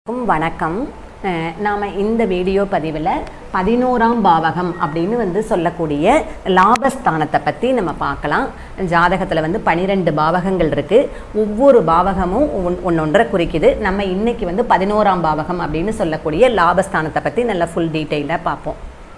அனைவருக்கும் வணக்கம் அஹ் நாம இந்த வீடியோ பதிவில் பதினோராம் பாவகம் அப்படின்னு வந்து சொல்லக்கூடிய லாபஸ்தானத்தை பற்றி நம்ம பார்க்கலாம் ஜாதகத்தில் வந்து பனிரெண்டு பாவகங்கள் இருக்குது ஒவ்வொரு பாவகமும் ஒன் ஒன்றொன்றை குறிக்குது நம்ம இன்னைக்கு வந்து பதினோராம் பாவகம் அப்படின்னு சொல்லக்கூடிய லாபஸ்தானத்தை பற்றி நல்ல ஃபுல் டீட்டெயிலாக பார்ப்போம்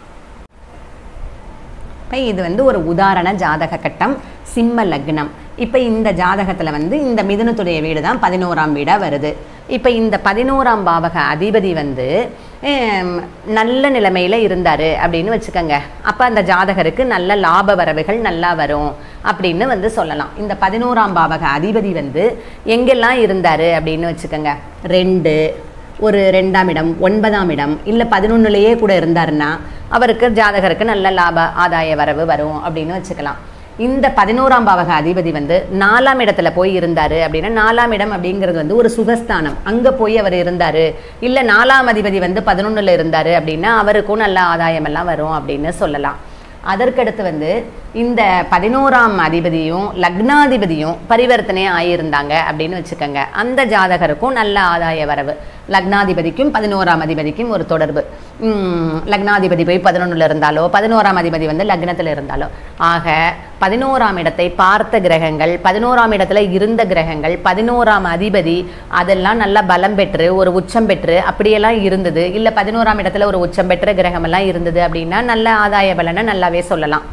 இப்போ இது வந்து ஒரு உதாரண ஜாதக கட்டம் சிம்ம லக்னம் இப்போ இந்த ஜாதகத்தில் வந்து இந்த மிதுனத்துடைய வீடு தான் பதினோராம் வீடாக வருது இப்போ இந்த பதினோராம் பாவக அதிபதி வந்து ஹம், நல்ல நிலைமையில் இருந்தார் அப்படின்னு வச்சுக்கோங்க அப்போ அந்த ஜாதகருக்கு நல்ல லாப வரவுகள் நல்லா வரும் அப்படின்னு வந்து சொல்லலாம் இந்த பதினோராம் பாவக அதிபதி வந்து எங்கெல்லாம் இருந்தார் அப்படின்னு வச்சுக்கோங்க ரெண்டு ஒரு ரெண்டாம் இடம் ஒன்பதாம் இடம் இல்லை பதினொன்னுலேயே கூட இருந்தாருன்னா அவருக்கு ஜாதகருக்கு நல்ல லாப ஆதாய வரவு வரும் அப்படின்னு வச்சுக்கலாம் இந்த பதினோராம் பாவக அதிபதி வந்து நாலாம் இடத்துல போய் இருந்தாரு அப்படின்னா நாலாம் இடம் அப்படிங்கிறது வந்து ஒரு சுகஸ்தானம் அங்கே போய் அவர் இருந்தாரு இல்லை நாலாம் அதிபதி வந்து பதினொன்றில் இருந்தாரு அப்படின்னா அவருக்கும் நல்ல ஆதாயம் எல்லாம் வரும் அப்படின்னு சொல்லலாம் அதற்கடுத்து வந்து இந்த பதினோராம் அதிபதியும் லக்னாதிபதியும் பரிவர்த்தனை ஆகியிருந்தாங்க அப்படின்னு வச்சுக்கோங்க அந்த ஜாதகருக்கும் நல்ல ஆதாய வரவு லக்னாதிபதிக்கும் பதினோராம் அதிபதிக்கும் ஒரு தொடர்பு உம், லக்னாதிபதி போய் பதினொன்றில் இருந்தாலோ பதினோராம் அதிபதி வந்து லக்னத்தில் இருந்தாலோ ஆக பதினோராம் இடத்தை பார்த்த கிரகங்கள் பதினோராம் இடத்துல இருந்த கிரகங்கள் பதினோராம் அதிபதி அதெல்லாம் நல்லா பலம் பெற்று ஒரு உச்சம் பெற்று அப்படியெல்லாம் இருந்தது இல்லை பதினோராம் இடத்துல ஒரு உச்சம் பெற்ற கிரகமெல்லாம் இருந்தது அப்படின்னா நல்ல ஆதாய பலனை நல்லாவே சொல்லலாம்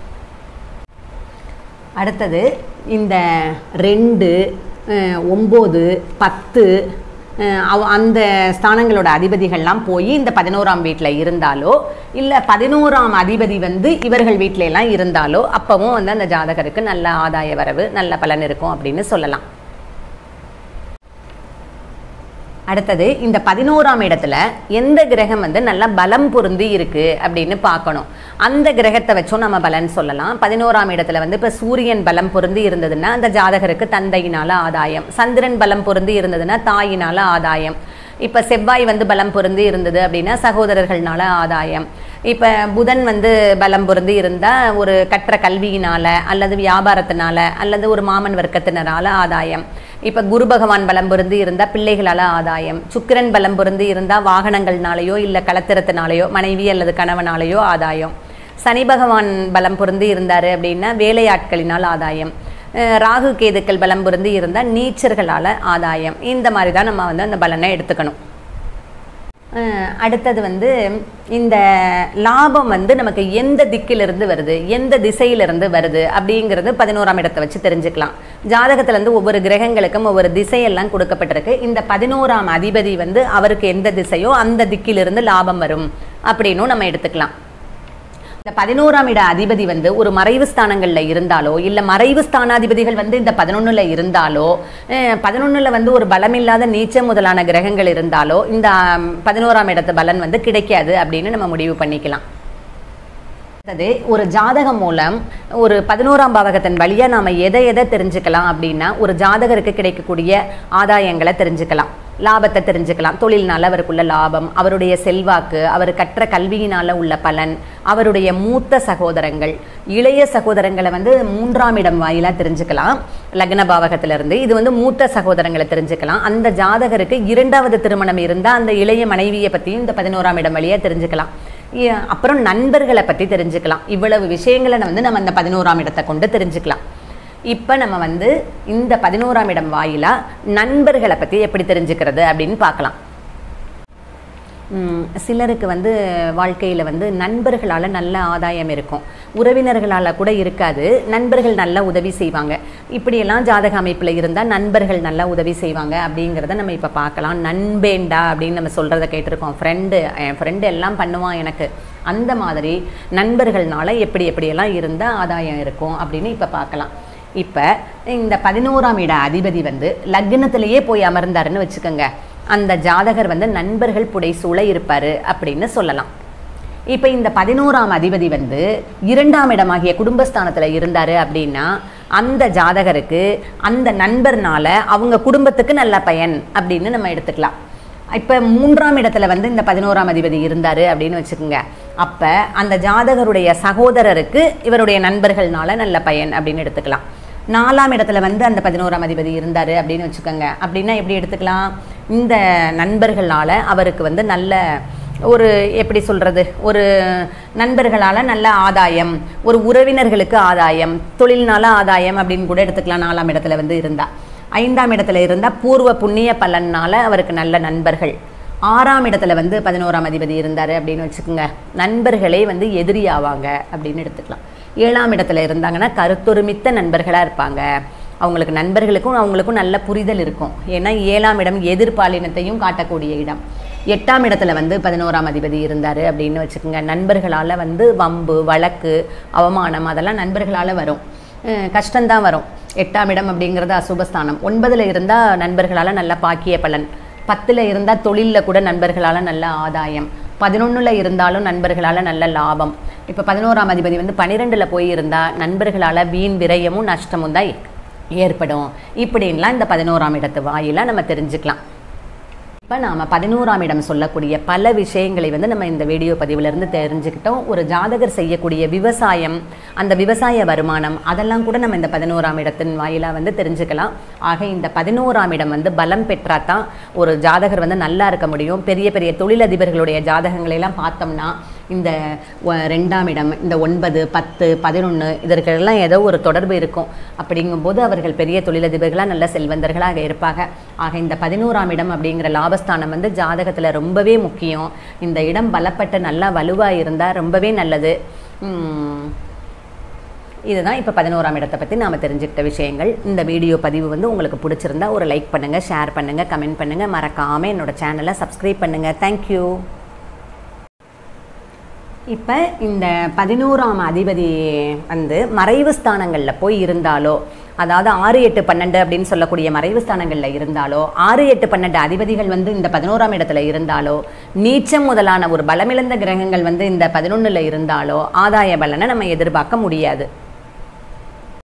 அடுத்தது இந்த ரெண்டு அஹ், ஒம்பது பத்து அஹ், அவ- அந்த ஸ்தானங்களோட அதிபதிகள்லாம் போய் இந்த பதினோராம் வீட்டில் இருந்தாலோ இல்லை பதினோராம் அதிபதி வந்து இவர்கள் வீட்டில எல்லாம் இருந்தாலோ அப்பவும் வந்து அந்த ஜாதகருக்கு நல்ல ஆதாய வரவு நல்ல பலன் இருக்கும் அப்படின்னு சொல்லலாம் அடுத்தது இந்த பதினோராம் இடத்துல எந்த கிரகம் வந்து நல்லா பலம் பொருந்தி இருக்கு அப்படின்னு பார்க்கணும் அந்த கிரகத்தை வச்சும் நம்ம பலன் சொல்லலாம் பதினோராம் இடத்துல வந்து இப்போ சூரியன் பலம் பொருந்தி இருந்ததுன்னா அந்த ஜாதகருக்கு தந்தையினால ஆதாயம் சந்திரன் பலம் பொருந்தி இருந்ததுன்னா தாயினால ஆதாயம் இப்போ செவ்வாய் வந்து பலம் பொருந்தி இருந்தது அப்படின்னா சகோதரர்கள்னால ஆதாயம் இப்போ புதன் வந்து பலம் பொருந்தி இருந்தால் ஒரு கற்ற கல்வியினால அல்லது வியாபாரத்தினால அல்லது ஒரு மாமன் வர்க்கத்தினரால ஆதாயம் இப்போ குரு பகவான் பலம் பொருந்தி இருந்தால் பிள்ளைகளால் ஆதாயம் சுக்கிரன் பலம் பொருந்தி இருந்தால் வாகனங்கள்னாலேயோ இல்லை கலத்திரத்தினாலேயோ மனைவி அல்லது கணவனாலேயோ ஆதாயம் சனி பகவான் பலம் பொருந்தி இருந்தார் அப்படின்னா வேலையாட்களினால் ஆதாயம் அஹ் ராகு கேதுக்கள் பலம் பொருந்தி இருந்தால் நீச்சர்களால் ஆதாயம் இந்த மாதிரி தான் நம்ம வந்து அந்த பலனை எடுத்துக்கணும் அஹ் அடுத்தது வந்து இந்த லாபம் வந்து நமக்கு எந்த திக்கிலிருந்து வருது எந்த திசையிலிருந்து வருது அப்படிங்கிறது பதினோராம் இடத்தை வச்சு தெரிஞ்சுக்கலாம் ஜாதகத்துல இருந்து ஒவ்வொரு கிரகங்களுக்கும் ஒவ்வொரு திசையெல்லாம் கொடுக்கப்பட்டிருக்கு இந்த பதினோராம் அதிபதி வந்து அவருக்கு எந்த திசையோ அந்த திக்கிலிருந்து லாபம் வரும் அப்படின்னும் நம்ம எடுத்துக்கலாம் இந்த பதினோராம் இட அதிபதி வந்து ஒரு மறைவு ஸ்தானங்கள்ல இருந்தாலோ இல்ல மறைவு ஸ்தானாதிபதிகள் வந்து இந்த பதினொன்னுல இருந்தாலோ அஹ், பதினொன்னுல வந்து ஒரு பலமில்லாத நீச்ச முதலான கிரகங்கள் இருந்தாலோ இந்த ஆம், பதினோராம் இடத்து பலன் வந்து கிடைக்காது அப்படின்னு நம்ம முடிவு பண்ணிக்கலாம் அடுத்தது ஒரு ஜாதகம் மூலம் ஒரு பதினோராம் பாவகத்தின் வழியா நாம எதை எதை தெரிஞ்சுக்கலாம் அப்படின்னா ஒரு ஜாதகருக்கு கிடைக்கக்கூடிய ஆதாயங்களை தெரிஞ்சுக்கலாம் லாபத்தை தெரிஞ்சுக்கலாம் தொழில்னால அவருக்குள்ள லாபம் அவருடைய செல்வாக்கு அவர் கற்ற கல்வியினால உள்ள பலன் அவருடைய மூத்த சகோதரங்கள் இளைய சகோதரங்களை வந்து மூன்றாம் இடம் வாயிலா தெரிஞ்சுக்கலாம் லக்ன பாவகத்திலிருந்து இது வந்து மூத்த சகோதரங்களை தெரிஞ்சுக்கலாம் அந்த ஜாதகருக்கு இரண்டாவது திருமணம் இருந்தால் அந்த இளைய மனைவியை பற்றியும் இந்த பதினோராம் இடம் வழியா தெரிஞ்சுக்கலாம் இ- அப்புறம் நண்பர்களை பற்றி தெரிஞ்சுக்கலாம் இவ்வளவு விஷயங்களை வந்து நம்ம அந்த பதினோராம் இடத்தை கொண்டு தெரிஞ்சுக்கலாம் இப்போ நம்ம வந்து இந்த பதினோராம் இடம் வாயிலா நண்பர்களை பற்றி எப்படி தெரிஞ்சுக்கிறது அப்படின்னு பார்க்கலாம் ம், சிலருக்கு வந்து வாழ்க்கையில் வந்து நண்பர்களால் நல்ல ஆதாயம் இருக்கும் உறவினர்களால் கூட இருக்காது நண்பர்கள் நல்லா உதவி செய்வாங்க இப்படியெல்லாம் ஜாதக அமைப்பில் இருந்தால் நண்பர்கள் நல்லா உதவி செய்வாங்க அப்படிங்கிறத நம்ம இப்போ பார்க்கலாம் நண்பேண்டா அப்படின்னு நம்ம சொல்கிறத கேட்டிருக்கோம் ஃப்ரெண்டு என் ஃப்ரெண்டு எல்லாம் பண்ணுவான் எனக்கு அந்த மாதிரி நண்பர்கள்னால எப்படி எப்படியெல்லாம் இருந்தால் ஆதாயம் இருக்கும் அப்படின்னு இப்போ பார்க்கலாம் இப்போ இந்த பதினோராம் இட அதிபதி வந்து லக்னத்திலேயே போய் அமர்ந்தாருன்னு வச்சுக்கோங்க அந்த ஜாதகர் வந்து நண்பர்கள் புடைசூழ இருப்பாரு அப்படின்னு சொல்லலாம் இப்போ இந்த பதினோராம் அதிபதி வந்து இரண்டாம் இடமாகிய குடும்பஸ்தானத்தில் இருந்தாரு அப்படின்னா அந்த ஜாதகருக்கு அந்த நண்பர்னால அவங்க குடும்பத்துக்கு நல்ல பயன் அப்படின்னு நம்ம எடுத்துக்கலாம் இப்போ மூன்றாம் இடத்துல வந்து இந்த பதினோராம் அதிபதி இருந்தாரு அப்படின்னு வச்சுக்கோங்க அப்போ அந்த ஜாதகருடைய சகோதரருக்கு இவருடைய நண்பர்கள்னால நல்ல பயன் அப்படின்னு எடுத்துக்கலாம் நாலாம் இடத்துல வந்து அந்த பதினோராம் அதிபதி இருந்தார் அப்படின்னு வச்சுக்கோங்க அப்படின்னா எப்படி எடுத்துக்கலாம் இந்த நண்பர்களால் அவருக்கு வந்து நல்ல ஒரு எப்படி சொல்கிறது ஒரு நண்பர்களால் நல்ல ஆதாயம் ஒரு உறவினர்களுக்கு ஆதாயம் தொழில்னால ஆதாயம் அப்படின்னு கூட எடுத்துக்கலாம் நாலாம் இடத்துல வந்து இருந்தா ஐந்தாம் இடத்துல இருந்தால் பூர்வ புண்ணிய பலனால் அவருக்கு நல்ல நண்பர்கள் ஆறாம் இடத்துல வந்து பதினோராம் அதிபதி இருந்தார் அப்படின்னு வச்சுக்கோங்க நண்பர்களே வந்து எதிரி ஆவாங்க அப்படின்னு எடுத்துக்கலாம் ஏழாம் இடத்துல இருந்தாங்கன்னா கருத்தொருமித்த நண்பர்களாக இருப்பாங்க அவங்களுக்கு நண்பர்களுக்கும் அவங்களுக்கும் நல்ல புரிதல் இருக்கும் ஏன்னா ஏழாம் இடம் எதிர்பாலினத்தையும் காட்டக்கூடிய இடம் எட்டாம் இடத்துல வந்து பதினோராம் அதிபதி இருந்தார் அப்படின்னு வச்சுக்கோங்க நண்பர்களால் வந்து வம்பு வழக்கு அவமானம் அதெல்லாம் நண்பர்களால் வரும் அஹ் கஷ்டம்தான் வரும் எட்டாம் இடம் அப்படிங்கிறது அசுபஸ்தானம் ஒன்பதில் இருந்தால் நண்பர்களால் நல்ல பாக்கிய பலன் பத்தில் இருந்தால் தொழிலில் கூட நண்பர்களால் நல்ல ஆதாயம் பதினொன்றில் இருந்தாலும் நண்பர்களால் நல்ல லாபம் இப்போ பதினோராம் அதிபதி வந்து பன்னிரெண்டில் போய் இருந்தால் நண்பர்களால் வீண் விரயமும் நஷ்டமும் தான் ஏற்படும் இப்படின்லாம் இந்த பதினோராம் இடத்து வாயிலாக நம்ம தெரிஞ்சுக்கலாம் இப்போ நாம் பதினோராம் இடம் சொல்லக்கூடிய பல விஷயங்களை வந்து நம்ம இந்த வீடியோ பதிவிலிருந்து தெரிஞ்சுக்கிட்டோம் ஒரு ஜாதகர் செய்யக்கூடிய விவசாயம் அந்த விவசாய வருமானம் அதெல்லாம் கூட நம்ம இந்த பதினோராம் இடத்தின் வாயிலாக வந்து தெரிஞ்சுக்கலாம் ஆக இந்த பதினோராம் இடம் வந்து பலம் பெற்றா தான் ஒரு ஜாதகர் வந்து நல்லா இருக்க முடியும் பெரிய பெரிய தொழிலதிபர்களுடைய ஜாதகங்களை எல்லாம் பார்த்தோம்னா இந்த ஒ- ரெண்டாம் இடம் இந்த ஒன்பது பத்து பதினொன்று இதற்கெல்லாம் ஏதோ ஒரு தொடர்பு இருக்கும் அப்படிங்கும்போது அவர்கள் பெரிய தொழிலதிபர்களாக நல்ல செல்வந்தர்களாக இருப்பாங்க ஆக இந்த பதினோராம் இடம் அப்படிங்கிற லாபஸ்தானம் வந்து ஜாதகத்தில் ரொம்பவே முக்கியம் இந்த இடம் பலப்பட்டு நல்லா வலுவாக இருந்தால் ரொம்பவே நல்லது உம், இதுதான் இப்போ பதினோராம் இடத்தை பற்றி நாம் தெரிஞ்சுக்கிட்ட விஷயங்கள் இந்த வீடியோ பதிவு வந்து உங்களுக்கு பிடிச்சிருந்தா ஒரு லைக் பண்ணுங்கள் ஷேர் பண்ணுங்கள் கமெண்ட் பண்ணுங்கள் மறக்காமல் என்னோட சேனலை சப்ஸ்கிரைப் பண்ணுங்கள் தேங்க்யூ இப்போ இந்த பதினோராம் அதிபதி வந்து மறைவு ஸ்தானங்களில் போய் இருந்தாலோ அதாவது ஆறு எட்டு பன்னெண்டு அப்படின்னு சொல்லக்கூடிய மறைவு ஸ்தானங்களில் இருந்தாலோ ஆறு எட்டு பன்னெண்டு அதிபதிகள் வந்து இந்த பதினோராம் இடத்துல இருந்தாலோ நீச்சம் முதலான ஒரு பலமிழந்த கிரகங்கள் வந்து இந்த பதினொன்றில் இருந்தாலோ ஆதாய பலனை நம்ம எதிர்பார்க்க முடியாது